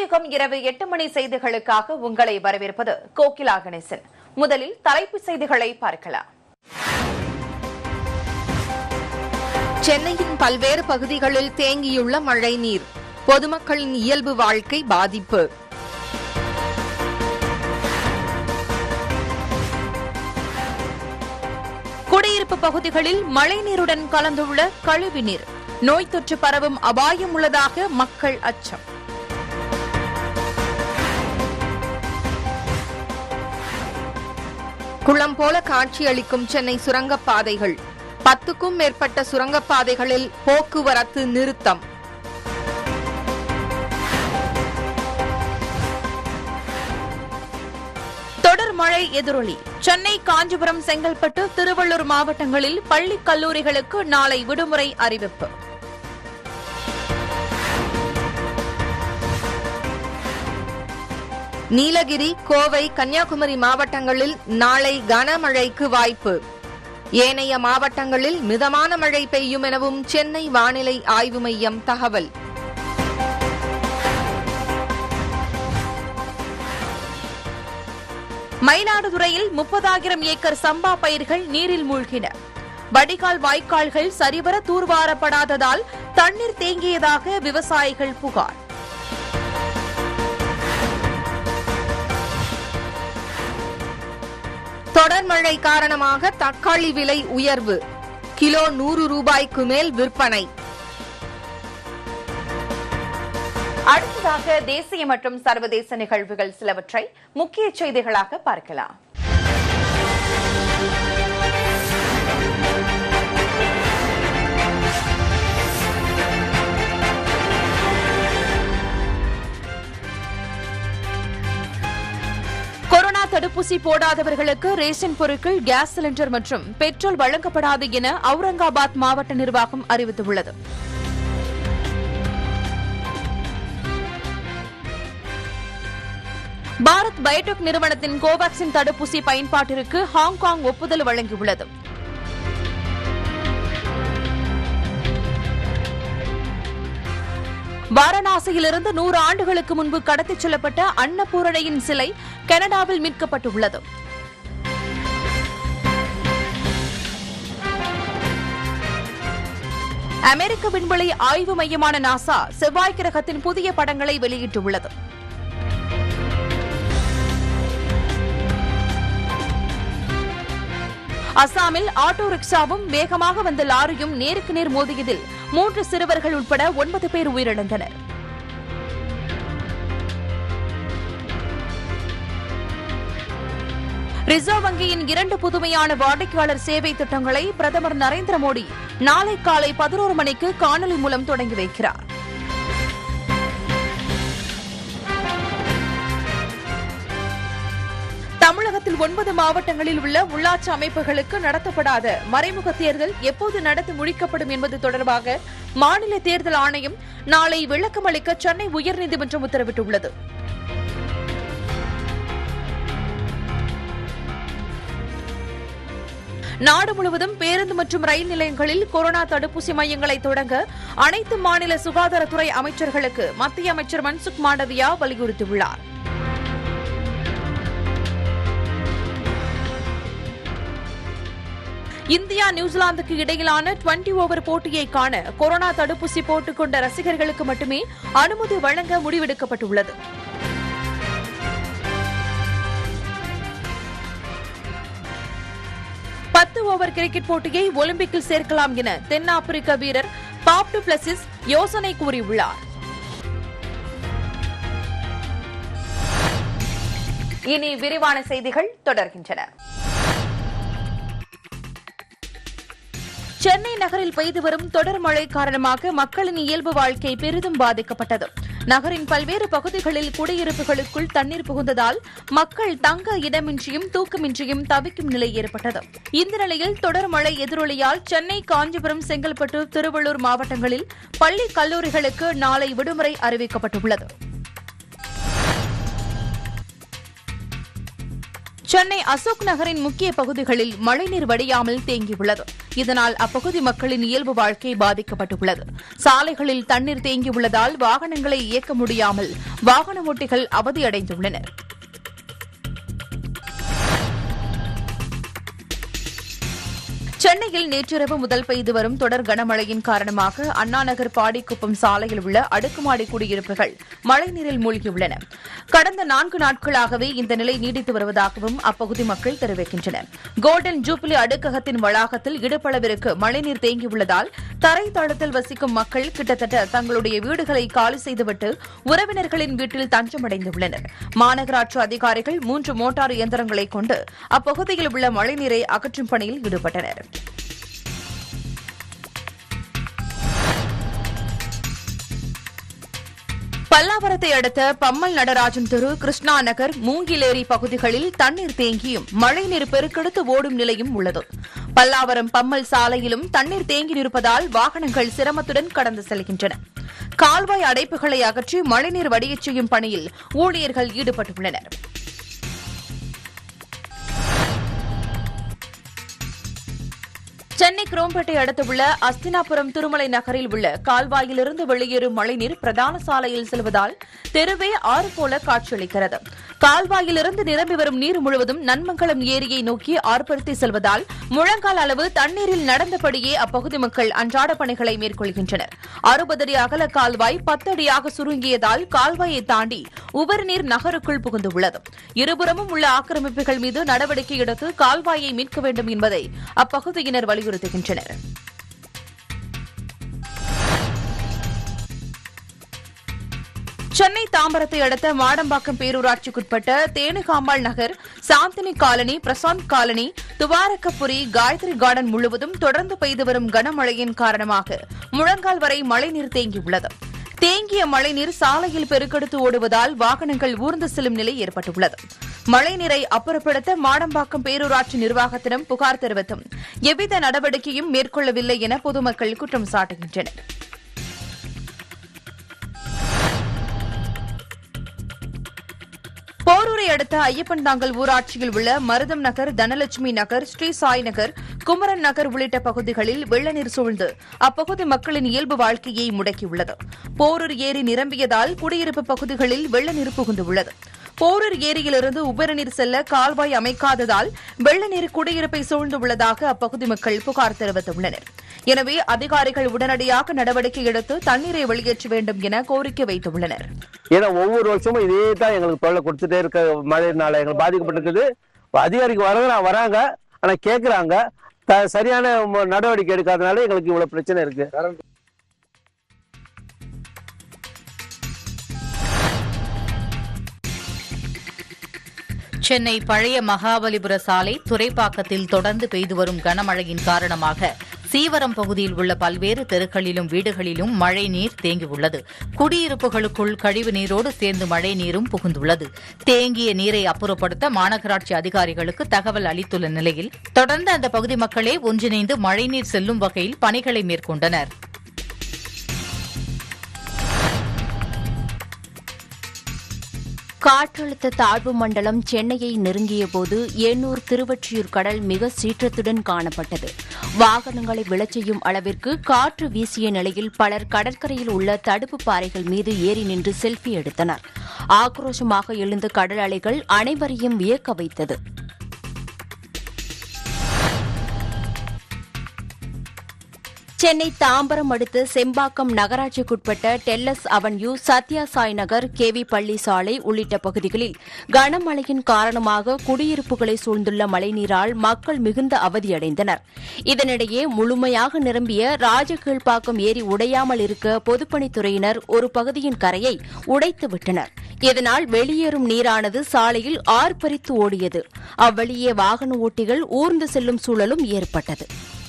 புதியுகம் இரவு எட்டு மணி செய்திகளுக்காக உங்களை வரவேற்பது கோகிலா கணேசன் முதலில் தலைப்புச் செய்திகளை பார்க்கலாம் சென்னையின் பல்வேறு பகுதிகளில் தேங்கியுள்ள மழைநீர் பொதுமக்களின் இயல்பு வாழ்க்கை பாதிப்பு குடியிருப்பு பகுதிகளில் மழைநீருடன் கலந்துள்ள கழிவுநீர் நோய் தொற்று பரவும் அபாயம் உள்ளதாக மக்கள் அச்சம் குளம் போல காட்சியளிக்கும் சென்னை சுரங்கப்பாதைகள் பத்துக்கும் மேற்பட்ட சுரங்கப்பாதைகளில் போக்குவரத்து நிறுத்தம் தொடர் மழை எதிரொலி சென்னை காஞ்சிபுரம் செங்கல்பட்டு திருவள்ளூர் மாவட்டங்களில் பள்ளி கல்லூரிகளுக்கு நாளை விடுமுறை அறிவிப்பு நீலகிரி கோவை கன்னியாகுமரி மாவட்டங்களில் நாளை கனமழைக்கு வாய்ப்பு ஏனைய மாவட்டங்களில் மிதமான மழை பெய்யும் எனவும் சென்னை வானிலை ஆய்வு மையம் தகவல் மயிலாடுதுறையில் முப்பதாயிரம் ஏக்கர் சம்பா பயிர்கள் நீரில் மூழ்கின வடிகால் வாய்க்கால்கள் சரிவர தூர்வாரப்படாததால் தண்ணீர் தேங்கியதாக விவசாயிகள் புகார் தொடர் மழை காரணமாக தக்காளி விலை உயர்வு கிலோ நூறு ரூபாய்க்கு மேல் விற்பனை அடுத்ததாக தேசிய மற்றும் சர்வதேச நிகழ்வுகள் சிலவற்றை முக்கிய செய்திகளாக பார்க்கலாம் கொரோனா தடுப்பூசி போடாதவர்களுக்கு ரேஷன் பொருட்கள் கேஸ் சிலிண்டர் மற்றும் பெட்ரோல் வழங்கப்படாது என அவுரங்காபாத் மாவட்ட நிர்வாகம் அறிவித்துள்ளது பாரத் பயோடெக் நிறுவனத்தின் கோவாக்சின் தடுப்பூசி பயன்பாட்டிற்கு ஹாங்காங் ஒப்புதல் வழங்கியுள்ளது வாரணாசியிலிருந்து நூறு ஆண்டுகளுக்கு முன்பு கடத்திச் செல்லப்பட்ட அன்னபூரணையின் சிலை கனடாவில் மீட்கப்பட்டுள்ளது அமெரிக்க விண்வெளி ஆய்வு மையமான நாசா செவ்வாய் கிரகத்தின் புதிய படங்களை வெளியிட்டுள்ளது அசாமில் ஆட்டோ ரிக்ஷாவும் வேகமாக வந்த லாரியும் நேருக்கு நேர் மோதியதில் மூன்று சிறுவர்கள் உட்பட ஒன்பது பேர் உயிரிழந்தனர் ரிசர்வ் வங்கியின் இரண்டு புதுமையான வாடிக்கையாளர் சேவை திட்டங்களை பிரதமர் நரேந்திர மோடி நாளை காலை பதினோரு மணிக்கு காணொலி மூலம் தொடங்கி வைக்கிறார் தமிழகத்தில் ஒன்பது மாவட்டங்களில் உள்ள உள்ளாட்சி அமைப்புகளுக்கு நடத்தப்படாத மறைமுக தேர்தல் எப்போது நடத்தி முடிக்கப்படும் என்பது தொடர்பாக மாநில தேர்தல் ஆணையம் நாளை விளக்கம் அளிக்க சென்னை உயர்நீதிமன்றம் உத்தரவிட்டுள்ளது நாடு முழுவதும் பேருந்து மற்றும் ரயில் நிலையங்களில் கொரோனா தடுப்பூசி மையங்களை தொடங்க அனைத்து மாநில சுகாதாரத்துறை அமைச்சர்களுக்கு மத்திய அமைச்சர் மன்சுக் மாண்டவியா வலியுறுத்தியுள்ளார் இந்தியா நியூசிலாந்துக்கு இடையிலான டுவெண்டி ஓவர் போட்டியை காண கொரோனா தடுப்பூசி போட்டுக் கொண்ட ரசிகர்களுக்கு மட்டுமே அனுமதி வழங்க முடிவெடுக்கப்பட்டுள்ளது பத்து ஓவர் கிரிக்கெட் போட்டியை ஒலிம்பிக்கில் சேர்க்கலாம் என தென்னாப்பிரிக்க வீரர் பாப்டு பிளசிஸ் யோசனை கூறியுள்ளார் இனி விரிவான செய்திகள் தொடர்கின்றன சென்னை நகரில் பெய்து வரும் தொடர் மழை காரணமாக மக்களின் இயல்பு வாழ்க்கை பெரிதும் பாதிக்கப்பட்டது நகரின் பல்வேறு பகுதிகளில் குடியிருப்புகளுக்குள் தண்ணீர் புகுந்ததால் மக்கள் தங்க இடமின்றியும் தூக்கமின்றியும் தவிக்கும் நிலை ஏற்பட்டது இந்த நிலையில் தொடர் மழை எதிரொலியால் சென்னை காஞ்சிபுரம் செங்கல்பட்டு திருவள்ளூர் மாவட்டங்களில் பள்ளி கல்லூரிகளுக்கு நாளை விடுமுறை அறிவிக்கப்பட்டுள்ளது சென்னை அசோக் நகரின் முக்கிய பகுதிகளில் மழைநீர் வடியாமல் தேங்கியுள்ளது இதனால் அப்பகுதி மக்களின் இயல்பு வாழ்க்கை பாதிக்கப்பட்டுள்ளது சாலைகளில் தண்ணீர் தேங்கியுள்ளதால் வாகனங்களை இயக்க முடியாமல் வாகன ஓட்டிகள் அவதியடைந்துள்ளனர் சென்னையில் நேற்றிரவு முதல் பெய்து வரும் தொடர் கனமழையின் காரணமாக அண்ணாநகர் பாடிக்குப்பம் சாலையில் உள்ள அடுக்குமாடி குடியிருப்புகள் மழைநீரில் மூழ்கியுள்ளன கடந்த நான்கு நாட்களாகவே இந்த நிலை நீடித்து வருவதாகவும் அப்பகுதி மக்கள் தெரிவிக்கின்றனர் கோல்டன் ஜூப்ளி அடுக்ககத்தின் வளாகத்தில் இடுப்பளவிற்கு மழைநீர் தேங்கியுள்ளதால் தரை தளத்தில் வசிக்கும் மக்கள் கிட்டத்தட்ட தங்களுடைய வீடுகளை காலி செய்துவிட்டு உறவினர்களின் வீட்டில் தஞ்சமடைந்துள்ளனர் மாநகராட்சி அதிகாரிகள் மூன்று மோட்டார் இயந்திரங்களை கொண்டு அப்பகுதியில் உள்ள மழைநீரை அகற்றும் பணியில் ஈடுபட்டனர் பல்லாவரத்தை அடுத்த பம்மல் நடராஜன் தெரு கிருஷ்ணா நகர் மூங்கிலேரி பகுதிகளில் தண்ணீர் தேங்கியும் மழைநீர் பெருக்கெடுத்து ஓடும் நிலையும் உள்ளது பல்லாவரம் பம்மல் சாலையிலும் தண்ணீர் தேங்கி நிற்பதால் வாகனங்கள் சிரமத்துடன் கடந்து செல்கின்றன கால்வாய் அடைப்புகளை அகற்றி மழைநீர் வடியச் செய்யும் பணியில் ஊழியர்கள் ஈடுபட்டுள்ளனர் சென்னை குரோம்பேட்டை அடுத்துள்ள அஸ்தினாபுரம் திருமலை நகரில் உள்ள கால்வாயிலிருந்து வெளியேறும் மழைநீர் பிரதான சாலையில் செல்வதால் தெருவே ஆறு போல காட்சியளிக்கிறது கால்வாயிலிருந்து நிரம்பி வரும் நீர் முழுவதும் நன்மங்கலம் ஏரியை நோக்கி ஆர்ப்பரித்து செல்வதால் முழங்கால் அளவு தண்ணீரில் நடந்தபடியே அப்பகுதி மக்கள் அன்றாட பணிகளை மேற்கொள்கின்றனர் அறுபது அடி அகல கால்வாய் பத்து அடியாக சுருங்கியதால் கால்வாயை தாண்டி உபரிநீர் நகருக்குள் புகுந்துள்ளது இருபுறமும் உள்ள ஆக்கிரமிப்புகள் மீது நடவடிக்கை எடுத்து கால்வாயை மீட்க வேண்டும் என்பதை அப்பகுதியினர் வலியுறுத்துகின்றனர் சென்னை தாம்பரத்தை அடுத்த மாடம்பாக்கம் பேரூராட்சிக்குட்பட்ட Thenugambal Nagar Chandini colony Prashanth colony Dwarakapuri Gayathri garden முழுவதும் தொடர்ந்து பெய்து வரும் கனமழையின் காரணமாக முழங்கால் வரை மழைநீர் தேங்கியுள்ளது தேங்கிய மழைநீர் சாலையில் பெருக்கெடுத்து ஓடுவதால் வாகனங்கள் ஊர்ந்து செல்லும் நிலை ஏற்பட்டுள்ளது மழைநீரை அப்புறப்படுத்த மாடம்பாக்கம் பேரூராட்சி நிர்வாகத்திடம் புகார் தெரிவித்தும் எவ்வித நடவடிக்கையும் மேற்கொள்ளவில்லை என பொதுமக்கள் குற்றம் சாட்டுகின்றனர் போரூரை அடுத்த ஐயப்பன் தாங்கல் ஊராட்சியில் உள்ள மருதம் நகர் தனலட்சுமி நகர் ஸ்ரீ சாய் நகர் குமரன் நகர் உள்ளிட்ட பகுதிகளில் வெள்ளநீர் சூழ்ந்து அப்பகுதி மக்களின் இயல்பு வாழ்க்கையை முடக்கியுள்ளது போரூர் ஏரி நிரம்பியதால் குடியிருப்பு பகுதிகளில் வெள்ளநீர் புகுந்துள்ளது போரூர் ஏரியிலிருந்து உபரிநீர் செல்ல கால்வாய் அமைக்காததால் வெள்ளநீர் குடியிருப்பை சூழ்ந்துள்ளதாக அப்பகுதி மக்கள் புகார் தெரிவித்துள்ளனர் எனவே அதிகாரிகள் உடனடியாக நடவடிக்கை எடுத்து தண்ணீரை வெளியேற்ற வேண்டும் என கோரிக்கை வைத்துள்ளனர் ஏன்னா ஒவ்வொரு வருஷமும் இதே தான் எங்களுக்கு தொல்லை கொடுத்துட்டே இருக்க மழையினால எங்களுக்கு பாதிக்கப்பட்டிருக்குது அதிகாரிக்கு வராங்க வராங்க ஆனா கேக்குறாங்க த- சரியான ம- நடவடிக்கை எடுக்காதனால எங்களுக்கு இவ்வளவு பிரச்சனை இருக்கு சென்னை பழைய மகாபலிபுர சாலை துறைப்பாக்கத்தில் தொடர்ந்து பெய்து வரும் கனமழையின் காரணமாக சீவரம் பகுதியில் உள்ள பல்வேறு தெருக்களிலும் வீடுகளிலும் மழை நீர் தேங்கியுள்ளது குடியிருப்புகளுக்குள் கழிவு நீரோடு சேர்ந்து மழை நீரும் புகுந்துள்ளது தேங்கிய நீரை அப்புறப்படுத்த மாநகராட்சி அதிகாரிகளுக்கு தகவல் அளித்துள்ள நிலையில் தொடர்ந்து அந்த பகுதி மக்களே ஒன்றிணைந்து மழைநீர் செல்லும் வகையில் பணிகளை மேற்கொண்டனர் காற்றழுத்த தாழ்வு மண்டலம் சென்னையை நெருங்கியபோது ஏன்னூர் திருவொற்றியூர் கடல் மிக சீற்றத்துடன் காணப்பட்டது வாகனங்களை விழச் செய்யும் அளவிற்கு காற்று வீசிய நிலையில் பலர் கடற்கரையில் உள்ள தடுப்பு பாறைகள் மீது ஏறி நின்று செல்ஃபி எடுத்தனர் ஆக்ரோஷமாக எழுந்த கடல் அலைகள் அனைவரையும் வியக்க வைத்தது சென்னை தாம்பரம் அடுத்த செம்பாக்கம் நகராட்சிக்குட்பட்ட டெல்லஸ் அவென்யூ சத்யா சாய் நகர் கேவி பள்ளி சாலை உள்ளிட்ட பகுதிகளில் கனமழையின் காரணமாக குடியிருப்புகளை சூழ்ந்துள்ள மழைநீரால் மக்கள் மிகுந்த அவதியடைந்தனர் இதனிடையே முழுமையாக நிரம்பிய ராஜகீழ்ப்பாக்கம் ஏரி உடையாமல் இருக்க பொதுப்பணித்துறையினர் ஒரு பகுதியின் கரையை உடைத்து விட்டனர் இதனால் வெளியேறும் நீரானது சாலையில் ஆர்ப்பரித்து ஓடியது அவ்வழியே வாகன ஓட்டிகள் ஊர்ந்து செல்லும் சூழலும் ஏற்பட்டது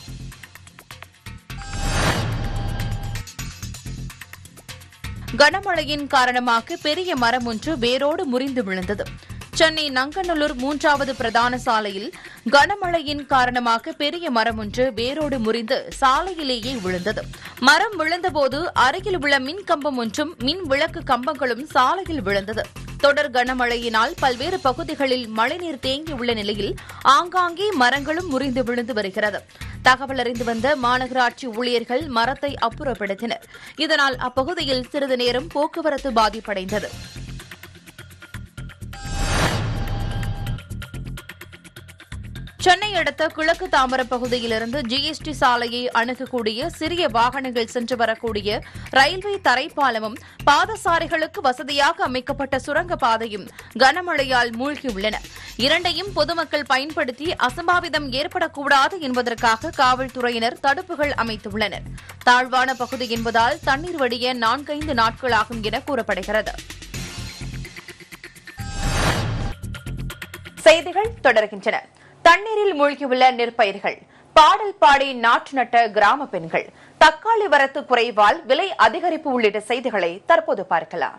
கனமழையின் காரணமாக பெரிய மரம் ஒன்று வேரோடு முறிந்து விழுந்தது சென்னை நங்கநல்லூர் மூன்றாவது பிரதான சாலையில் கனமழையின் காரணமாக பெரிய மரம் ஒன்று வேரோடு முறிந்து சாலையிலேயே விழுந்தது மரம் விழுந்தபோது அருகில் உள்ள மின் கம்பம் ஒன்றும் மின் விளக்கு கம்பங்களும் சாலையில் விழுந்தது தொடர் கனமழையினால் பல்வேறு பகுதிகளில் மழைநீர் தேங்கியுள்ள நிலையில் ஆங்காங்கே மரங்களும் முறிந்து விழுந்து வருகிறது தகவல் அறிந்து வந்த மாநகராட்சி ஊழியர்கள் மரத்தை அப்புறப்படுத்தினர் இதனால் அப்பகுதியில் சிறிது நேரம் போக்குவரத்து பாதிப்படைந்தது சென்னை அடுத்த கிழக்கு தாம்பரம் பகுதியிலிருந்து ஜிஎஸ்டி சாலையை அணுகக்கூடிய சிறிய வாகனங்கள் சென்று வரக்கூடிய ரயில்வே தரைப்பாலமும் பாதசாரிகளுக்கு வசதியாக அமைக்கப்பட்ட சுரங்க பாதையும் கனமழையால் மூழ்கியுள்ளன இரண்டையும் பொதுமக்கள் பயன்படுத்தி அசம்பாவிதம் ஏற்படக்கூடாது என்பதற்காக காவல்துறையினர் தடுப்புகள் அமைத்துள்ளனர் தாழ்வான பகுதி என்பதால் தண்ணீர் வடிய நான்கைந்து நாட்களாகும் என கூறப்படுகிறது செய்திகள் தொடர்கின்றன தண்ணீரில் மூழ்கியுள்ள நெற்பயிர்கள் பாடல் பாடி நாற்று நட்ட கிராம பெண்கள் தக்காளி வரத்து குறைவால் விலை அதிகரிப்பு உள்ளிட்ட செய்திகளை தற்போது பார்க்கலாம்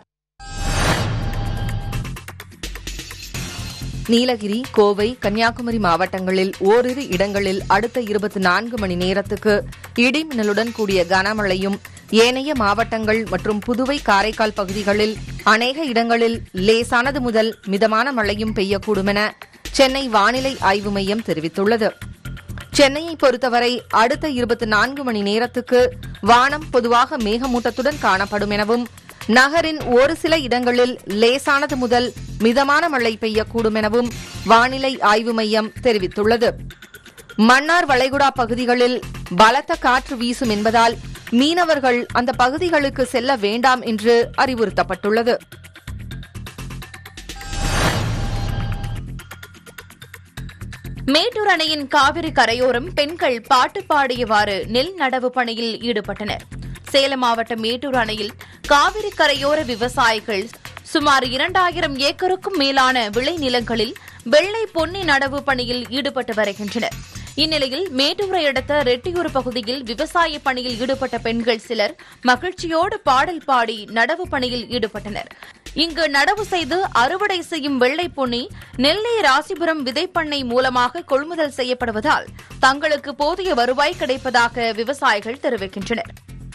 நீலகிரி கோவை கன்னியாகுமரி மாவட்டங்களில் ஓரிரு இடங்களில் அடுத்த இருபத்தி நான்கு மணி நேரத்துக்கு இடி மின்னலுடன் கூடிய கனமழையும் ஏனைய மாவட்டங்கள் மற்றும் புதுவை காரைக்கால் பகுதிகளில் அநேக இடங்களில் லேசானது முதல் மிதமான மழையும் பெய்யக்கூடும் என சென்னை வானிலை ஆய்வு மையம் தெரிவித்துள்ளது சென்னையை பொறுத்தவரை அடுத்த இருபத்தி நான்கு மணி நேரத்துக்கு வானம் பொதுவாக மேகமூட்டத்துடன் காணப்படும் எனவும் நகரின் ஒரு சில இடங்களில் லேசானது முதல் மிதமான மழை பெய்யக்கூடும் எனவும் வானிலை ஆய்வு மையம் தெரிவித்துள்ளது மன்னார் வளைகுடா பகுதிகளில் பலத்த காற்று வீசும் என்பதால் மீனவர்கள் அந்த பகுதிகளுக்கு செல்ல வேண்டாம் என்று அறிவுறுத்தப்பட்டுள்ளது மேட்டூர் அணையின் காவிரி கரையோரம் பெண்கள் பாட்டு பாடியவாறு நெல் நடவு பணியில் ஈடுபட்டனர் சேலம் மாவட்டம் மேட்டூர் அணையில் காவிரி கரையோர விவசாயிகள் சுமார் இரண்டாயிரம் ஏக்கருக்கும் மேலான விளைநிலங்களில் வெள்ளை பொன்னி நடவு பணியில் ஈடுபட்டு வருகின்றனர் இந்நிலையில் மேட்டூரை அடுத்த ரெட்டியூர் பகுதியில் விவசாய பணியில் ஈடுபட்ட பெண்கள் சிலர் மகிழ்ச்சியோடு பாடல் பாடி நடவு பணியில் ஈடுபட்டனர் இங்கு நடவு செய்து அறுவடை செய்யும் வெள்ளை பொன்னி நெல்லை ராசிபுரம் விதைப்பண்ணை மூலமாக கொள்முதல் செய்யப்படுவதால் தங்களுக்கு போதிய வருவாய் கிடைப்பதாக விவசாயிகள் தெரிவிக்கின்றனர்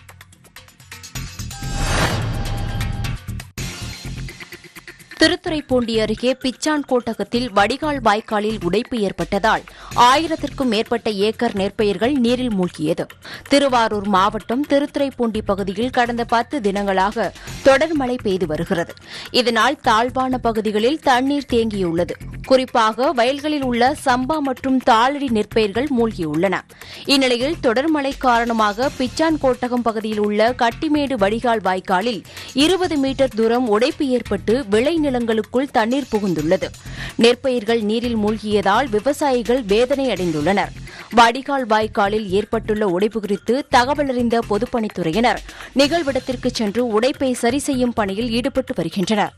திருத்துறைப்பூண்டி அருகே பிச்சான் கோட்டகத்தில் வடிகால் வாய்க்காலில் உடைப்பு ஏற்பட்டதால் ஆயிரத்திற்கும் மேற்பட்ட ஏக்கர் நெற்பயிர்கள் நீரில் மூழ்கியது திருவாரூர் மாவட்டம் திருத்துறைப்பூண்டி பகுதியில் கடந்த பத்து தினங்களாக தொடர் மழை பெய்து வருகிறது இதனால் தாழ்வான பகுதிகளில் தண்ணீர் தேங்கியுள்ளது குறிப்பாக வயல்களில் உள்ள சம்பா மற்றும் தாளடி நெற்பயிர்கள் மூழ்கியுள்ளன இந்நிலையில் தொடர் மழை காரணமாக பிச்சான் கோட்டகம் பகுதியில் உள்ள கட்டிமேடு வடிகால் வாய்க்காலில் இருபது மீட்டர் தூரம் உடைப்பு ஏற்பட்டு விளைநிலங்களுக்குள் தண்ணீர் புகுந்துள்ளது நெற்பயிர்கள் நீரில் மூழ்கியதால் விவசாயிகள் வேதனை அடைந்துள்ளனர் வடிகால் வாய்க்காலில் ஏற்பட்டுள்ள உடைப்பு குறித்து தகவல் அறிந்த பொதுப்பணித்துறையினர் நிகழ்விடத்திற்கு சென்று உடைப்பை சரி செய்யும் பணியில் ஈடுபட்டு வருகின்றனர்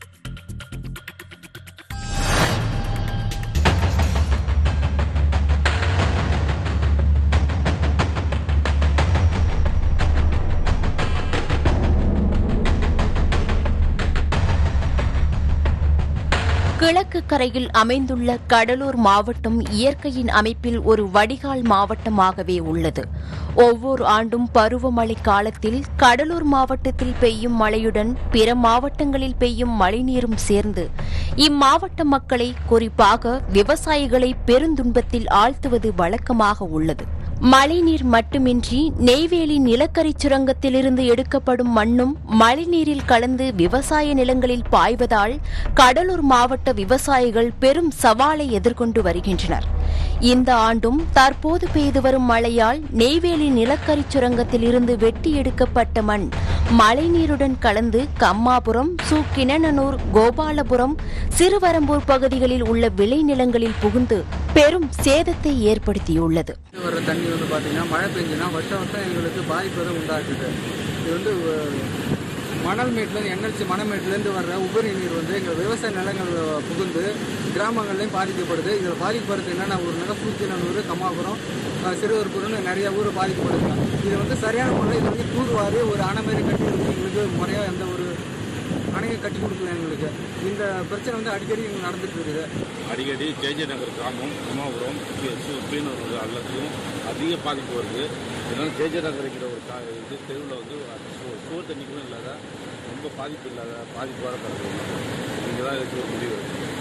கிழக்கு கரையில் அமைந்துள்ள கடலூர் மாவட்டம் இயற்கையின் அமைப்பில் ஒரு வடிகால் மாவட்டமாகவே உள்ளது ஒவ்வொரு ஆண்டும் பருவமழை காலத்தில் கடலூர் மாவட்டத்தில் பெய்யும் மழையுடன் பிற மாவட்டங்களில் பெய்யும் மழைநீரும் சேர்ந்து இம்மாவட்ட மக்களை குறிப்பாக விவசாயிகளை பெருந்துன்பத்தில் ஆழ்த்துவது வழக்கமாக உள்ளது மழைநீர் மட்டுமின்றி நெய்வேலி நிலக்கரி சுரங்கத்திலிருந்து எடுக்கப்படும் மண்ணும் மழைநீரில் கலந்து விவசாய நிலங்களில் பாய்வதால் கடலூர் மாவட்ட விவசாயிகள் பெரும் சவாலை எதிர்கொண்டு வருகின்றனர் இந்த ஆண்டும் தற்போது பெய்து வரும் மழையால் நெய்வேலி நிலக்கரி சுரங்கத்தில் இருந்து வெட்டி எடுக்கப்பட்ட மண் மழைநீருடன் கலந்து கம்மாபுரம் சூக்கிணனூர் கோபாலபுரம் சிறுவரம்பூர் பகுதிகளில் உள்ள விளைநிலங்களில் புகுந்து பெரும் சேதத்தை ஏற்படுத்தியுள்ளது வர தண்ணி வந்து பார்த்தீங்கன்னா மழை பெஞ்சுன்னா வருஷம் வருஷம் எங்களுக்கு பாதிப்பு தான் உண்டாக்குது இது வந்து அஹ், மணல் மேட்லேருந்து என்எல்சி மணமேட்லேருந்து வர்ற உபரி நீர் வந்து எங்கள் விவசாய நிலங்கள் புகுந்து கிராமங்கள்லையும் பாதிக்கப்படுது இதில் பாதிக்கப்படுறது என்னென்ன ஊர்னாக்கா சூத்தினூர் கம்மாபுரம் அஹ், சிறுவர்புரம்னு நிறைய ஊர் பாதிக்கப்படுது இது வந்து சரியான முறையில் இது வந்து தூர்வாரி ஒரு அணை மாதிரி கட்டி வந்து எங்களுக்கு முறையாக எந்த ஒரு அணையை கட்டி கொடுக்கல எங்களுக்கு இந்த பிரச்சனை வந்து அடிக்கடி எங்களுக்கு நடந்துட்டு இருக்குது அடிக்கடி ஜேஜே நகர் கிராமம் உமாபுரம் பீனூர் எல்லாத்தையும் அதிக பாதிப்பு வருது இதனால் ஜேஜே நகர்ங்கிற ஒரு கா இது தெருவில் வந்து சு- சுவர் தண்ணிக்கும் இல்லாத ரொம்ப பாதிப்பு இல்லாத பாதிப்பு வர கிடக்குது இங்கே தான் இருக்கு ஒரு முடிவு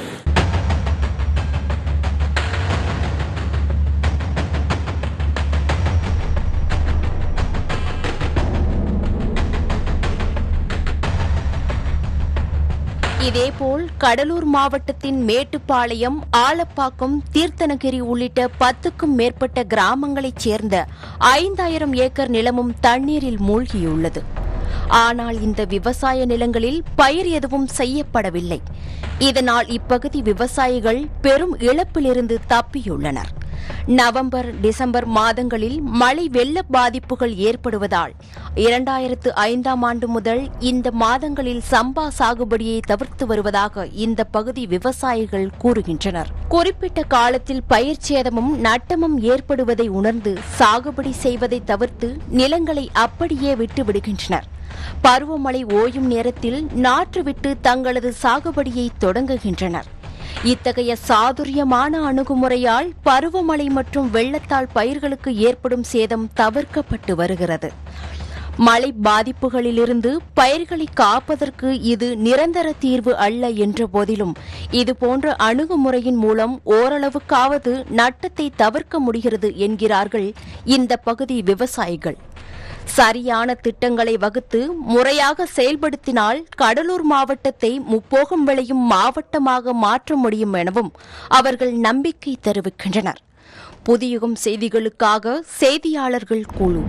இதேபோல் கடலூர் மாவட்டத்தின் மேட்டுப்பாளையம் ஆலப்பாக்கம் தீர்த்தனகிரி உள்ளிட்ட பத்துக்கும் மேற்பட்ட கிராமங்களைச் சேர்ந்த ஐந்தாயிரம் ஏக்கர் நிலமும் தண்ணீரில் மூழ்கியுள்ளது ஆனால் இந்த விவசாய நிலங்களில் பயிர் எதுவும் செய்யப்படவில்லை இதனால் இப்பகுதி விவசாயிகள் பெரும் இழப்பிலிருந்து தப்பியுள்ளனர் நவம்பர் டிசம்பர் மாதங்களில் மழை வெள்ள பாதிப்புகள் ஏற்படுவதால் இரண்டாயிரத்து ஐந்தாம் ஆண்டு முதல் இந்த மாதங்களில் சம்பா சாகுபடியை தவிர்த்து வருவதாக இந்த பகுதி விவசாயிகள் கூறுகின்றனர் குறிப்பிட்ட காலத்தில் பயிர் சேதமும் நட்டமும் ஏற்படுவதை உணர்ந்து சாகுபடி செய்வதை தவிர்த்து நிலங்களை அப்படியே விட்டு விடுகின்றனர் பருவமழை ஓயும் நேரத்தில் நாற்று விட்டு தங்களது சாகுபடியை தொடங்குகின்றனர் இத்தகைய சாதுரியமான அணுகுமுறையால் பருவமழை மற்றும் வெள்ளத்தால் பயிர்களுக்கு ஏற்படும் சேதம் தவிர்க்கப்பட்டு வருகிறது மழை பாதிப்புகளிலிருந்து பயிர்களை காப்பதற்கு இது நிரந்தர தீர்வு அல்ல என்ற போதிலும் இதுபோன்ற அணுகுமுறையின் மூலம் ஓரளவுக்காவது நட்டத்தை தவிர்க்க முடிகிறது என்கிறார்கள் இந்த பகுதி விவசாயிகள் சரியான திட்டங்களை வகுத்து முறையாக செயல்படுத்தினால் கடலூர் மாவட்டத்தை முப்போகம் விளையும் மாவட்டமாக மாற்ற முடியும் எனவும் அவர்கள் நம்பிக்கை தெரிவிக்கின்றனர் புதியுகம் செய்திகளுக்காக செய்தியாளர்கள் குழு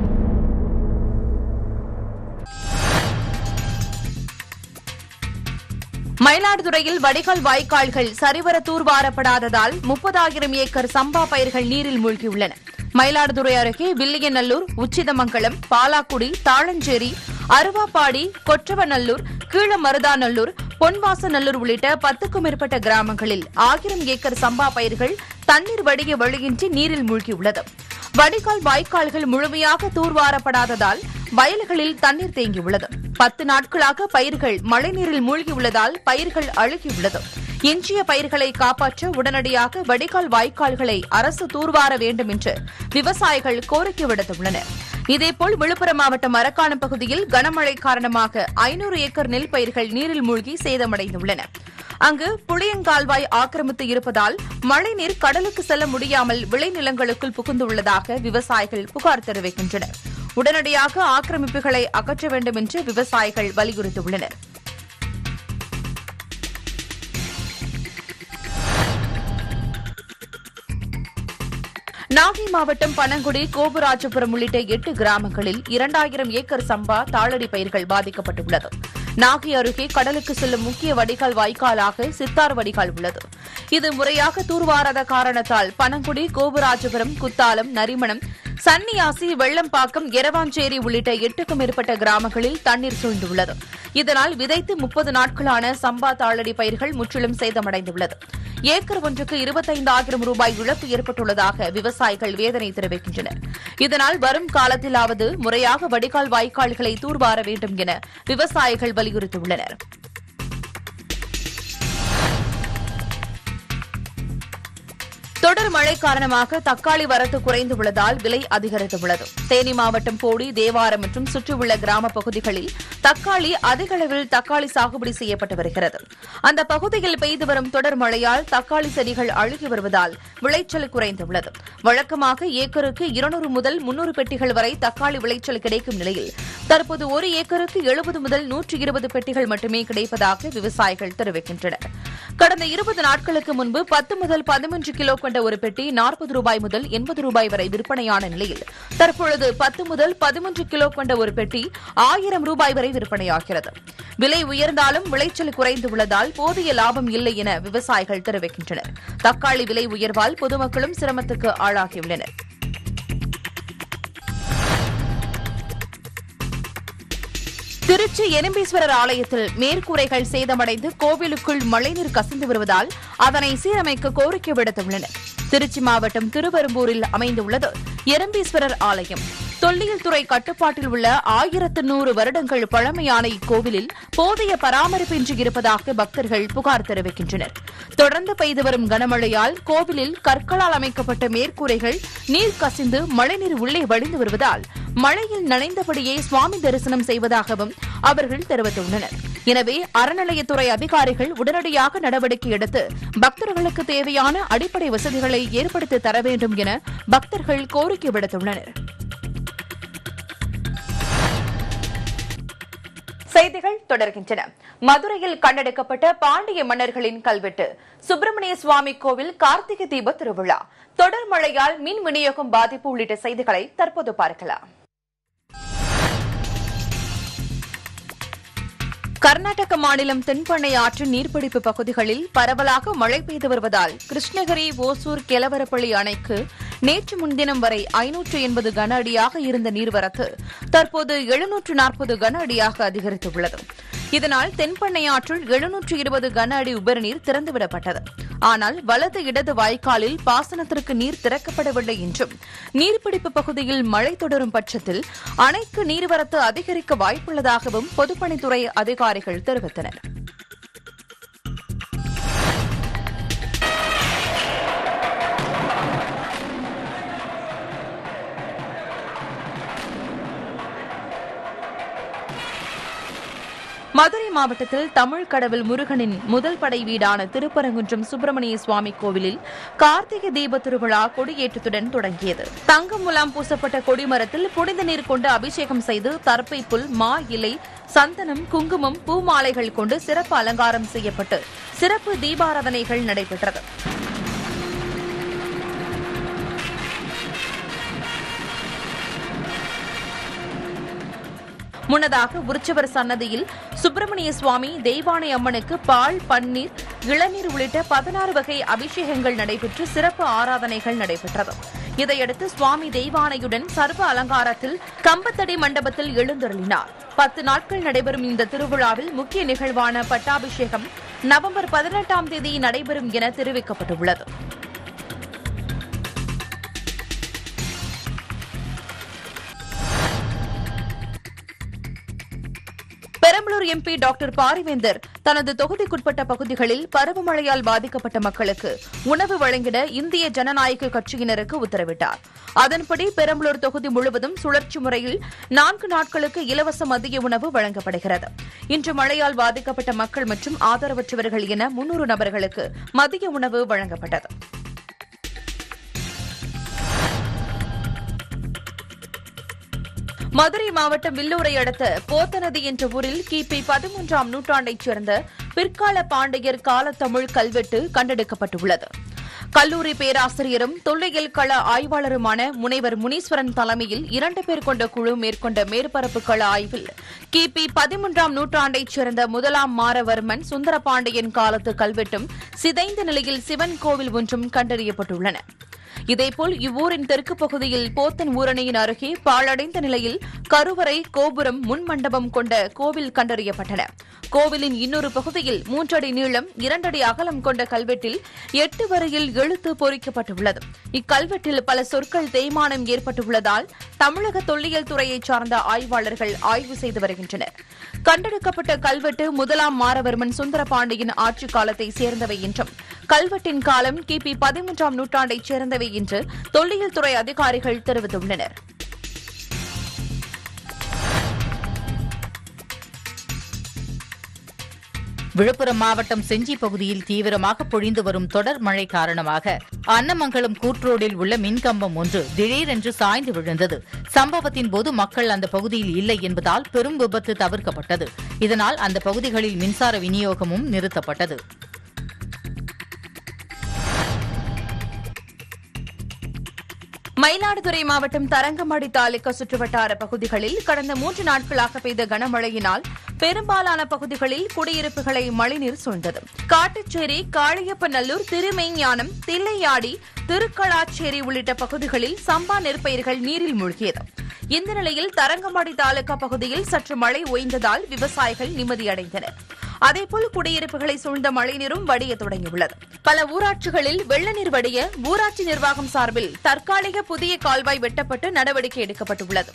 மயிலாடுதுறையில் வடிகால் வாய்க்கால்கள் சரிவர தூர்வாரப்படாததால் முப்பதாயிரம் ஏக்கர் சம்பா பயிர்கள் நீரில் மூழ்கியுள்ளன மயிலாடுதுறை அருகே வில்லியநல்லூர் உச்சிதமங்கலம் பாலாக்குடி தாழஞ்சேரி அருவாப்பாடி கொற்றவநல்லூர் கீழமருதாநல்லூர் பொன்வாசநல்லூர் உள்ளிட்ட பத்துக்கும் மேற்பட்ட கிராமங்களில் ஆயிரம் ஏக்கர் சம்பா பயிர்கள் தண்ணீர் வடிய வழியின்றி நீரில் மூழ்கியுள்ளது வடிகால் வாய்க்கால்கள் முழுமையாக தூர்வாரப்படாததால் வயல்களில் தண்ணீர் தேங்கியுள்ளது பத்து நாட்களாக பயிர்கள் மழைநீரில் மூழ்கியுள்ளதால் பயிர்கள் அழுகியுள்ளது எஞ்சிய பயிர்களை காப்பாற்ற உடனடியாக வடிகால் வாய்க்கால்களை அரசு தூர்வார வேண்டும் என்று விவசாயிகள் கோரிக்கை விடுத்துள்ளனர் இதேபோல் விழுப்புரம் மாவட்டம் மரக்காணம் பகுதியில் கனமழை காரணமாக ஐநூறு ஏக்கர் நெல் பயிர்கள் நீரில் மூழ்கி சேதமடைந்துள்ளன அங்கு புளியங்கால்வாய் ஆக்கிரமித்து இருப்பதால் மழைநீர் கடலுக்கு செல்ல முடியாமல் விளைநிலங்களுக்குள் புகுந்துள்ளதாக விவசாயிகள் புகார் தெரிவிக்கின்றனர் உடனடியாக ஆக்கிரமிப்புகளை அகற்ற வேண்டும் என்று விவசாயிகள் வலியுறுத்தியுள்ளனர் நாகை மாவட்டம் பனங்குடி கோபுராஜபுரம் உள்ளிட்ட எட்டு கிராமங்களில் இரண்டாயிரம் ஏக்கர் சம்பா தாளடி பயிர்கள் பாதிக்கப்பட்டுள்ளது நாகை அருகே கடலுக்கு செல்லும் முக்கிய வடிகால் வாய்க்காலாக சித்தார் வடிகால் உள்ளது இது முறையாக தூர்வாராத காரணத்தால் பனங்குடி கோபுராஜபுரம் குத்தாலம் நரிமணம் சன்னியாசி வெள்ளம்பாக்கம் எரவாஞ்சேரி உள்ளிட்ட எட்டுக்கும் மேற்பட்ட கிராமங்களில் தண்ணீர் சூழ்ந்துள்ளது இதனால் விதைத்து முப்பது நாட்களான சம்பா தாளடி பயிர்கள் முற்றிலும் சேதமடைந்துள்ளது ஏக்கர் ஒன்றுக்கு இருபத்தைந்தாயிரம் ரூபாய் இழப்பு ஏற்பட்டுள்ளதாக விவசாயிகள் வேதனை தெரிவிக்கின்றனர் இதனால் வரும் காலத்திலாவது முறையாக வடிகால் வாய்க்கால்களை தூர்வார வேண்டும் என விவசாயிகள் வலியுறுத்தியுள்ளனர் தொடர் மழை காரணமாக தக்காளி வரத்து குறைந்துள்ளதால் விலை அதிகரித்துள்ளது தேனி மாவட்டம் போடி தேவாரம் மற்றும் சுற்றியுள்ள கிராம பகுதிகளில் தக்காளி அதிக அளவில் தக்காளி சாகுபடி செய்யப்பட்டு வருகிறது அந்த பகுதியில் பெய்து வரும் தொடர் மழையால் தக்காளி செடிகள் அழுகி வருவதால் விளைச்சல் குறைந்துள்ளது வழக்கமாக ஏக்கருக்கு இருநூறு முதல் முன்னூறு பெட்டிகள் வரை தக்காளி விளைச்சல் கிடைக்கும் நிலையில் தற்போது ஒரு ஏக்கருக்கு எழுபது முதல் நூற்று இருபது பெட்டிகள் மட்டுமே கிடைப்பதாக விவசாயிகள் தெரிவிக்கின்றனர் கடந்த இருபது நாட்களுக்கு முன்பு பத்து முதல் பதிமூன்று கிலோ கொண்ட ஒரு பெட்டி நாற்பது ரூபாய் முதல் எண்பது ரூபாய் வரை விற்பனையான நிலையில் தற்பொழுது பத்து முதல் பதிமூன்று கிலோ கொண்ட ஒரு பெட்டி ஆயிரம் ரூபாய் வரை விற்பனையாகிறது விலை உயர்ந்தாலும் விளைச்சல் குறைந்து உள்ளதால் போதிய லாபம் இல்லை என விவசாயிகள் தெரிவிக்கின்றனர் தக்காளி விலை உயர்வால் பொதுமக்களும் சிரமத்துக்கு ஆளாகியுள்ளனர் திருச்சி எறும்பீஸ்வரர் ஆலயத்தில் மேற்கூரைகள் சேதமடைந்து கோவிலுக்குள் மழைநீர் கசிந்து வருவதால் அதனை சீரமைக்க கோரிக்கை விடுத்துள்ளனர் திருச்சி மாவட்டம் திருவெரும்பூரில் அமைந்துள்ளது எறும்பீஸ்வரர் ஆலயம் தொல்லியல் துறை கட்டுப்பாட்டில் உள்ள ஆயிரத்து நூறு வருடங்கள் பழமையான இக்கோவிலில் போதிய பராமரிப்பின்றி இருப்பதாக பக்தர்கள் புகார் தெரிவிக்கின்றனர் தொடர்ந்து பெய்து வரும் கனமழையால் கோவிலில் கற்களால் அமைக்கப்பட்ட மேற்கூரைகள் நீர் கசிந்து மழைநீர் உள்ளே வழிந்து வருவதால் மழையில் நனைந்தபடியே சுவாமி தரிசனம் செய்வதாகவும் அவர்கள் தெரிவித்துள்ளனர் எனவே அறநிலையத்துறை அதிகாரிகள் உடனடியாக நடவடிக்கை எடுத்து பக்தர்களுக்கு தேவையான அடிப்படை வசதிகளை ஏற்படுத்தி தர வேண்டும் என பக்தர்கள் கோரிக்கை விடுத்துள்ளனர் செய்திகள் தொடர்கின்றன மதுரையில் கண்டெடுக்கப்பட்ட பாண்டிய மன்னர்களின் கல்வெட்டு சுப்பிரமணிய சுவாமி கோவில் கார்த்திகை தீப திருவிழா தொடர் மழையால் மின் விநியோகம் பாதிப்பு உள்ளிட்ட செய்திகளை தற்போது பார்க்கலாம் கர்நாடக மாநிலம் தென்பண்ணை ஆற்றின் நீர்பிடிப்பு பகுதிகளில் பரவலாக மழை பெய்து வருவதால் கிருஷ்ணகிரி ஓசூர் கெலவரப்பள்ளி அணைக்கு நேற்று முன்தினம் வரை ஐநூற்று எண்பது கன அடியாக இருந்த நீர்வரத்து தற்போது எழுநூற்று நாற்பது கன அடியாக அதிகரித்துள்ளது இதனால் தென்பண்ணை ஆற்றில் எழுநூற்று இருபது கன அடி உபரிநீர் திறந்துவிடப்பட்டது ஆனால் வலது இடது வாய்க்காலில் பாசனத்திற்கு நீர் திறக்கப்படவில்லை என்றும் நீர்பிடிப்பு பகுதியில் மழை தொடரும் பட்சத்தில் அணைக்கு நீர்வரத்து அதிகரிக்க வாய்ப்புள்ளதாகவும் பொதுப்பணித்துறை அதிகாரிகள் தெரிவித்தனர் மதுரை மாவட்டத்தில் தமிழ் கடவுள் முருகனின் முதல் படை வீடான திருப்பரங்குன்றம் சுப்பிரமணிய சுவாமி கோவிலில் கார்த்திகை தீப திருவிழா கொடியேற்றத்துடன் தொடங்கியது தங்கம் முலாம் பூசப்பட்ட கொடிமரத்தில் புனித நீர் கொண்டு அபிஷேகம் செய்து தர்ப்பை புல் மா இலை சந்தனம் குங்குமம் பூமாலைகள் கொண்டு சிறப்பு அலங்காரம் செய்யப்பட்டு சிறப்பு தீபாராதனைகள் நடைபெற்றது முன்னதாக உற்சவர் சன்னதியில் சுப்பிரமணிய சுவாமி தெய்வானை அம்மனுக்கு பால் பன்னீர் இளநீர் உள்ளிட்ட பதினாறு வகை அபிஷேகங்கள் நடைபெற்று சிறப்பு ஆராதனைகள் நடைபெற்றது இதையடுத்து சுவாமி தெய்வானையுடன் சர்வ அலங்காரத்தில் கம்பத்தடி மண்டபத்தில் எழுந்தருளினார் பத்து நாட்கள் நடைபெறும் இந்த திருவிழாவில் முக்கிய நிகழ்வான பட்டாபிஷேகம் நவம்பர் பதினெட்டாம் தேதி நடைபெறும் என தெரிவிக்கப்பட்டுள்ளது பெரம்பலூர் எம்பி டாக்டர் பாரிவேந்தர் தனது தொகுதிக்குட்பட்ட பகுதிகளில் பருவமழையால் பாதிக்கப்பட்ட மக்களுக்கு உணவு வழங்கிட இந்திய ஜனநாயக கட்சியினருக்கு உத்தரவிட்டார் அதன்படி பெரம்பலூர் தொகுதி முழுவதும் சுழற்சி முறையில் நான்கு நாட்களுக்கு இலவச மதிய உணவு வழங்கப்படுகிறது இன்று மழையால் பாதிக்கப்பட்ட மக்கள் மற்றும் ஆதரவற்றவர்கள் என முன்னூறு நபர்களுக்கு மதிய உணவு வழங்கப்பட்டது மதுரை மாவட்டம் வில்லூரை அடுத்த போத்தநதி என்ற ஊரில் கிபி பதிமூன்றாம் நூற்றாண்டைச் சேர்ந்த பிற்கால பாண்டியர் காலத்தமிழ் கல்வெட்டு கண்டெடுக்கப்பட்டுள்ளது கல்லூரி பேராசிரியரும் தொல்லியல் கள ஆய்வாளருமான முனைவர் முனீஸ்வரன் தலைமையில் இரண்டு பேர் கொண்ட குழு மேற்கொண்ட மேற்பரப்பு கள ஆய்வில் கிபி பதிமூன்றாம் நூற்றாண்டைச் சேர்ந்த முதலாம் மாரவர்மன் சுந்தரபாண்டியன் காலத்து கல்வெட்டும் சிதைந்த நிலையில் சிவன் கோவில் ஒன்றும் கண்டறியப்பட்டுள்ளன இதேபோல் இவ்வூரின் தெற்கு பகுதியில் போத்தன் ஊரணியின் அருகே பாழடைந்த நிலையில் கருவறை கோபுரம் முன் மண்டபம் கொண்ட கோவில் கண்டறியப்பட்டன கோவிலின் இன்னொரு பகுதியில் மூன்றடி நீளம் இரண்டடி அகலம் கொண்ட கல்வெட்டில் எட்டு வரையில் எழுத்து பொறிக்கப்பட்டுள்ளது இக்கல்வெட்டில் பல சொற்கள் தேய்மானம் ஏற்பட்டுள்ளதால் தமிழக தொல்லியல் துறையைச் சார்ந்த ஆய்வாளர்கள் ஆய்வு செய்து வருகின்றனர் கண்டெடுக்கப்பட்ட கல்வெட்டு முதலாம் மாரவர்மன் சுந்தரபாண்டியின் ஆட்சிக் காலத்தை சேர்ந்தவை என்றும் கல்வெட்டின் காலம் கிபி பதிமூன்றாம் நூற்றாண்டைச் சேர்ந்தவை என்று தொல்லியல் துறை அதிகாரிகள் தெரிவித்துள்ளனர் விழுப்புரம் மாவட்டம் செஞ்சி பகுதியில் தீவிரமாக பொழிந்து வரும் தொடர் மழை காரணமாக அன்னமங்கலம் கூட்ரோடில் உள்ள மின்கம்பம் ஒன்று திடீரென்று சாய்ந்து விழுந்தது சம்பவத்தின் போது மக்கள் அந்த பகுதியில் இல்லை என்பதால் பெரும் விபத்து தவிர்க்கப்பட்டது இதனால் அந்த பகுதிகளில் மின்சார விநியோகமும் நிறுத்தப்பட்டது மயிலாடுதுறை மாவட்டம் தரங்கம்பாடி தாலுகா சுற்றுவட்டார பகுதிகளில் கடந்த மூன்று நாட்களாக பெய்த கனமழையினால் பெரும்பாலான பகுதிகளில் குடியிருப்புகளை மழைநீர் சூழ்ந்தது காட்டுச்சேரி காளியப்பநல்லூர் திருமெய்ஞானம் தில்லையாடி திருக்களாச்சேரி உள்ளிட்ட பகுதிகளில் சம்பா நெற்பயிர்கள் நீரில் மூழ்கியது இந்த நிலையில் தரங்கம்பாடி தாலுகா பகுதியில் சற்று மழை ஓய்ந்ததால் விவசாயிகள் நிம்மதியடைந்தனர் அதேபோல் குடியிருப்புகளை சூழ்ந்த மழைநீரும் வடிய தொடங்கியுள்ளது பல ஊராட்சிகளில் வெள்ள நீர் வடிய ஊராட்சி நிர்வாகம் சார்பில் தற்காலிக புதிய கால்வாய் வெட்டப்பட்டு நடவடிக்கை எடுக்கப்பட்டுள்ளது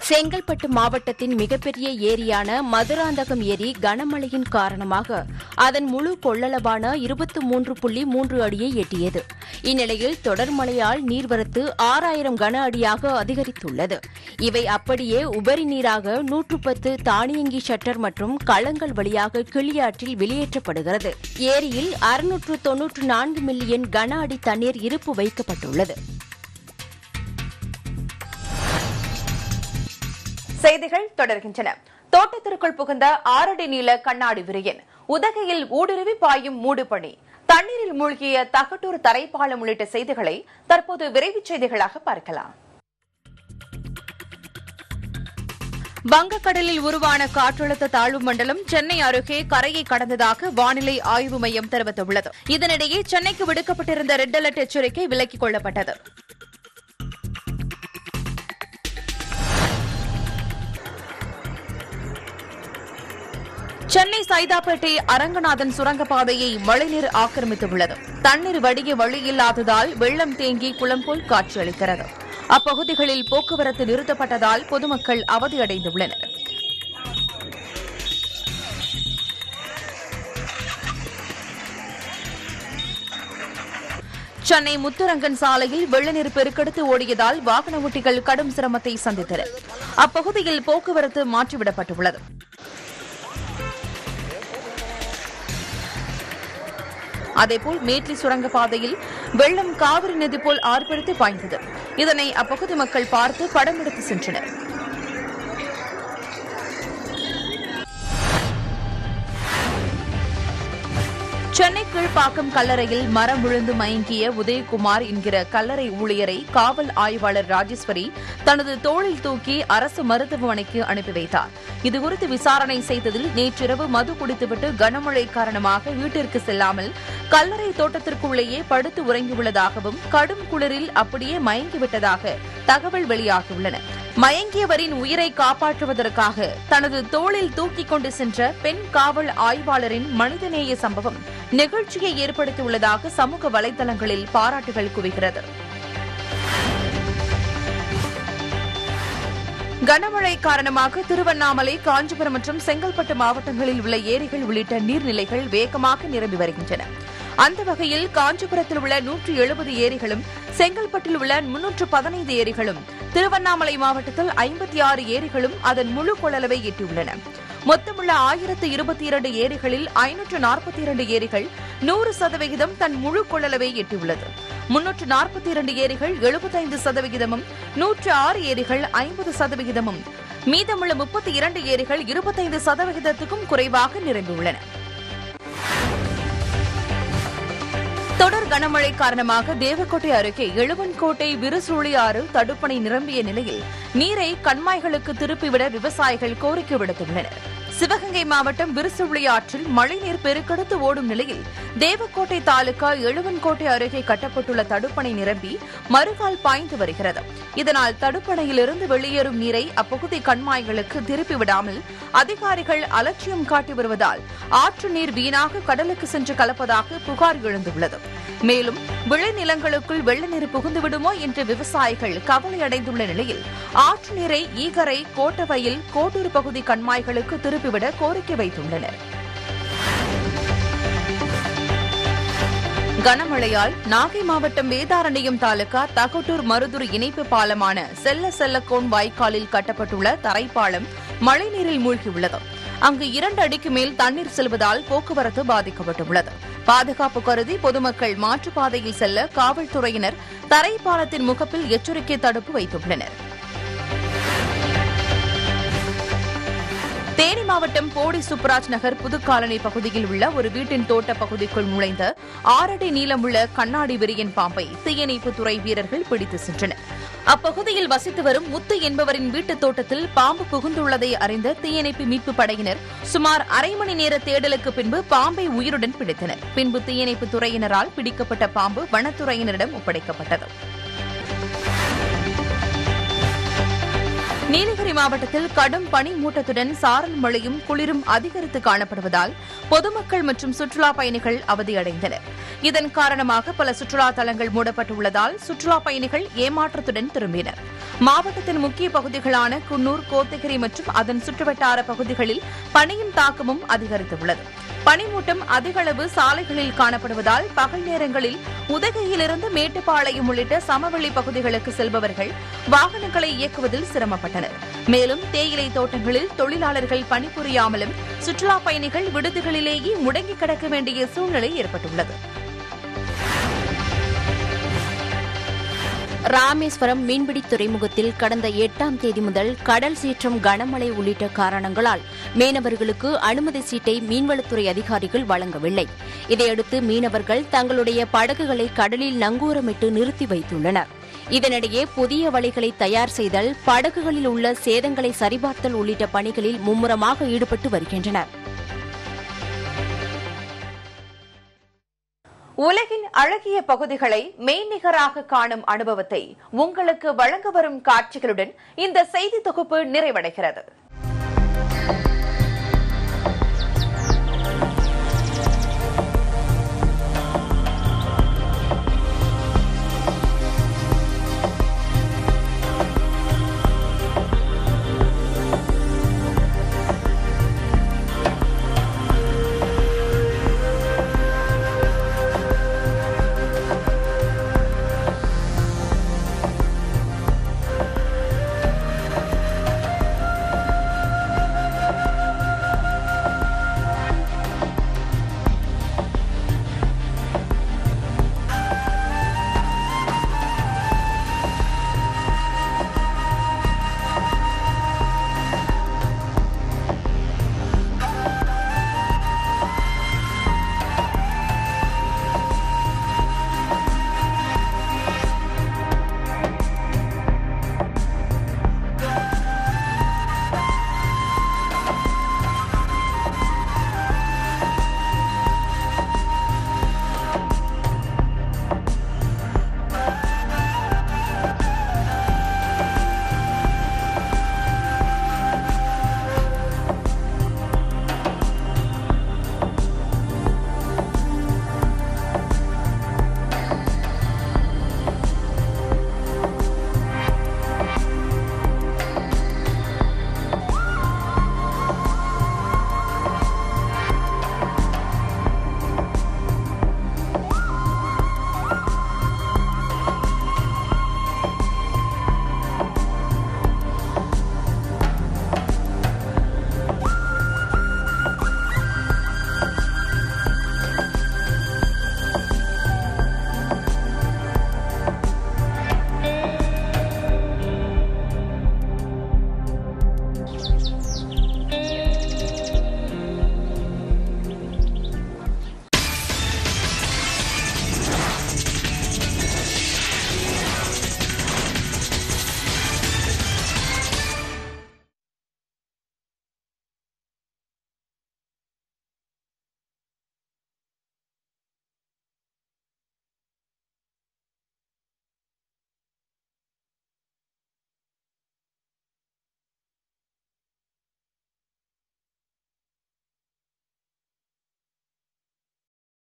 செங்கல்பட்டு மாவட்டத்தின் மிகப்பெரிய ஏரியான மதுராந்தகம் ஏரி கனமழையின் காரணமாக அதன் முழு கொள்ளளவான இருபத்தி மூன்று புள்ளி மூன்று அடியை எட்டியது இந்நிலையில் தொடர் மழையால் நீர்வரத்து ஆறாயிரம் கன அடியாக அதிகரித்துள்ளது இவை அப்படியே உபரி நீராக நூற்று பத்து தானியங்கி ஷட்டர் மற்றும் களங்கள் வழியாக கிளியாற்றில் வெளியேற்றப்படுகிறது ஏரியில் அறுநூற்று தொன்னூற்று நான்கு மில்லியன் கன அடி தண்ணீர் இருப்பு வைக்கப்பட்டுள்ளது செய்திகள் தொடர்கின்றன தோட்டத்திற்குள் புகுந்த ஆறடி நீள கண்ணாடி விரியன் உதகையில் ஊடுருவி பாயும் மூடுபணி தண்ணீரில் மூழ்கிய தகட்டூர் தரைப்பாலம் உள்ளிட்ட செய்திகளை தற்போது விரைவுச் செய்திகளாக பார்க்கலாம் வங்கக்கடலில் உருவான காற்றழுத்த தாழ்வு மண்டலம் சென்னை அருகே கரையை கடந்ததாக வானிலை ஆய்வு மையம் தெரிவித்துள்ளது இதனிடையே சென்னைக்கு விடுக்கப்பட்டிருந்த ரெட் அலர்ட் எச்சரிக்கை விலக்கிக் கொள்ளப்பட்டது சென்னை சைதாப்பேட்டை அரங்கநாதன் சுரங்கப்பாதையை மழைநீர் ஆக்கிரமித்துள்ளது தண்ணீர் வடிய வழி இல்லாததால் வெள்ளம் தேங்கி குளம் போல் காட்சியளிக்கிறது அப்பகுதிகளில் போக்குவரத்து நிறுத்தப்பட்டதால் பொதுமக்கள் அவதியடைந்துள்ளனர் சென்னை முத்துரங்கன் சாலையில் வெள்ளநீர் பெருக்கெடுத்து ஓடியதால் வாகன ஓட்டிகள் கடும் சிரமத்தை சந்தித்தனர் அப்பகுதியில் போக்குவரத்து மாற்றிவிடப்பட்டுள்ளது அதேபோல் மேட்லி சுரங்கப்பாதையில் வெள்ளம் காவிரி நதி போல் ஆர்ப்பரித்து பாய்ந்தது இதனை அப்பகுதி மக்கள் பார்த்து படம் எடுத்து சென்றனர் சென்னை கீழ்ப்பாக்கம் கல்லறையில் மரம் விழுந்து மயங்கிய உதயகுமார் என்கிற கல்லறை ஊழியரை காவல் ஆய்வாளர் ராஜேஸ்வரி தனது தோளில் தூக்கி அரசு மருத்துவமனைக்கு அனுப்பி வைத்தார் இதுகுறித்து விசாரணை செய்ததில் நேற்றிரவு மது குடித்துவிட்டு கனமழை காரணமாக வீட்டிற்கு செல்லாமல் கல்லறை தோட்டத்திற்குள்ளேயே படுத்து உறங்கியுள்ளதாகவும் கடும் குளிரில் அப்படியே மயங்கிவிட்டதாக தகவல் வெளியாகியுள்ளன மயங்கியவரின் உயிரை காப்பாற்றுவதற்காக தனது தோளில் தூக்கிக் கொண்டு சென்ற பெண் காவல் ஆய்வாளரின் மனிதநேய சம்பவம் நெகிழ்ச்சியை ஏற்படுத்தியுள்ளதாக சமூக வலைதளங்களில் பாராட்டுகள் குவிகிறது கனமழை காரணமாக திருவண்ணாமலை காஞ்சிபுரம் மற்றும் செங்கல்பட்டு மாவட்டங்களில் உள்ள ஏரிகள் உள்ளிட்ட நீர்நிலைகள் வேகமாக நிரம்பி வருகின்றன அந்த வகையில் காஞ்சிபுரத்தில் உள்ள நூற்று எழுபது ஏரிகளும் செங்கல்பட்டில் உள்ள முன்னூற்று பதினைந்து ஏரிகளும் திருவண்ணாமலை மாவட்டத்தில் ஐம்பத்தி ஆறு ஏரிகளும் அதன் முழு கொள்ளளவை எட்டியுள்ளன மொத்தமுள்ள ஆயிரத்து இருபத்தி இரண்டு ஏரிகளில் ஐநூற்று நாற்பத்தி இரண்டு ஏரிகள் நூறு சதவிகிதம் தன் முழு கொள்ளளவை எட்டியுள்ளது முன்னூற்று நாற்பத்தி இரண்டு ஏரிகள் எழுபத்தைந்து சதவிகிதமும் நூற்று ஆறு ஏரிகள் ஐம்பது சதவிகிதமும் மீதமுள்ள முப்பத்தி இரண்டு ஏரிகள் இருபத்தைந்து சதவிகிதத்துக்கும் குறைவாக நிரம்பியுள்ளன தொடர் கனமழை காரணமாக தேவக்கோட்டை அருகே எழுவன்கோட்டை விருசுழி ஆறு தடுப்பணை நிரம்பிய நிலையில் நீரை கண்மாய்களுக்கு திருப்பிவிட விவசாயிகள் கோரிக்கை விடுத்துள்ளனர் சிவகங்கை மாவட்டம் விருசுள்ளி ஆற்றில் மழைநீர் பெருக்கெடுத்து ஓடும் நிலையில் தேவக்கோட்டை தாலுகா எழுவன்கோட்டை அருகே கட்டப்பட்டுள்ள தடுப்பணை நிரம்பி மறுகால் பாய்ந்து வருகிறது இதனால் தடுப்பணையிலிருந்து வெளியேறும் நீரை அப்பகுதி கண்மாய்களுக்கு திருப்பி விடாமல் அதிகாரிகள் அலட்சியம் காட்டி வருவதால் ஆற்று நீர் வீணாக கடலுக்கு சென்று கலப்பதாக புகார் எழுந்துள்ளது மேலும் விளைநிலங்களுக்குள் வெள்ள நீர் புகுந்துவிடுமோ என்று விவசாயிகள் கவலையடைந்துள்ள நிலையில் ஆற்று நீரை ஈகரை கோட்டவயல் கோட்டூர் பகுதி கண்மாய்களுக்கு திருப்பிவிட கோரிக்கை வைத்துள்ளனர் கனமழையால் நாகை மாவட்டம் வேதாரண்யம் தாலுகா தகட்டூர் மருதூர் இணைப்பு பாலமான செல்ல செல்லக்கோன் வாய்க்காலில் கட்டப்பட்டுள்ள தரைப்பாலம் மழைநீரில் மூழ்கியுள்ளது அங்கு இரண்டு அடிக்கு மேல் தண்ணீர் செல்வதால் போக்குவரத்து பாதிக்கப்பட்டுள்ளது பாதுகாப்பு கருதி பொதுமக்கள் மாற்றுப்பாதையில் செல்ல காவல்துறையினர் தரைப்பாலத்தின் முகப்பில் எச்சரிக்கை தடுப்பு வைத்துள்ளனர் தேனி மாவட்டம் போடி சுப்ராஜ் நகர் புதுக்காலனி பகுதியில் உள்ள ஒரு வீட்டின் தோட்ட பகுதிக்குள் நுழைந்த ஆறடி நீளமுள்ள கண்ணாடி விரியன் பாம்பை தீயணைப்பு துறை வீரர்கள் பிடித்து சென்றனர் அப்பகுதியில் வசித்து வரும் முத்து என்பவரின் வீட்டுத் தோட்டத்தில் பாம்பு புகுந்துள்ளதை அறிந்த தீயணைப்பு மீட்பு படையினர் சுமார் அரை மணி நேர தேடலுக்கு பின்பு பாம்பை உயிருடன் பிடித்தனர் பின்பு தீயணைப்பு துறையினரால் பிடிக்கப்பட்ட பாம்பு வனத்துறையினரிடம் ஒப்படைக்கப்பட்டது நீலகிரி மாவட்டத்தில் கடும் பனி மூட்டத்துடன் சாரல் மழையும் குளிரும் அதிகரித்து காணப்படுவதால் பொதுமக்கள் மற்றும் சுற்றுலா பயணிகள் அவதியடைந்தனர் இதன் காரணமாக பல சுற்றுலா தலங்கள் மூடப்பட்டுள்ளதால் சுற்றுலா பயணிகள் ஏமாற்றத்துடன் திரும்பினர் மாவட்டத்தின் முக்கிய பகுதிகளான குன்னூர் கோத்தகிரி மற்றும் அதன் சுற்றுவட்டார பகுதிகளில் பனியின் தாக்கமும் அதிகரித்துள்ளது பனிமூட்டம் அதிக அளவு சாலைகளில் காணப்படுவதால் பகல் நேரங்களில் உதகையிலிருந்து மேட்டுப்பாளையம் உள்ளிட்ட சமவெளி பகுதிகளுக்கு செல்பவர்கள் வாகனங்களை இயக்குவதில் சிரமப்பட்டனர் மேலும் தேயிலை தோட்டங்களில் தொழிலாளர்கள் பணிபுரியாமலும் சுற்றுலா பயணிகள் விடுதிகளிலேயே முடங்கி கிடக்க வேண்டிய சூழ்நிலை ஏற்பட்டுள்ளது ராமேஸ்வரம் மீன்பிடி துறைமுகத்தில் கடந்த எட்டாம் தேதி முதல் கடல் சீற்றம் கனமழை உள்ளிட்ட காரணங்களால் மீனவர்களுக்கு அனுமதி சீட்டை மீன்வளத்துறை அதிகாரிகள் வழங்கவில்லை இதையடுத்து மீனவர்கள் தங்களுடைய படகுகளை கடலில் நங்கூரமிட்டு நிறுத்தி வைத்துள்ளனர் இதனிடையே புதிய வலைகளை தயார் செய்தல் படகுகளில் உள்ள சேதங்களை சரிபார்த்தல் உள்ளிட்ட பணிகளில் மும்முரமாக ஈடுபட்டு வருகின்றனர் உலகின் அழகிய பகுதிகளை மெய்நிகராக காணும் அனுபவத்தை உங்களுக்கு வழங்க வரும் காட்சிகளுடன் இந்த செய்தி தொகுப்பு நிறைவடைகிறது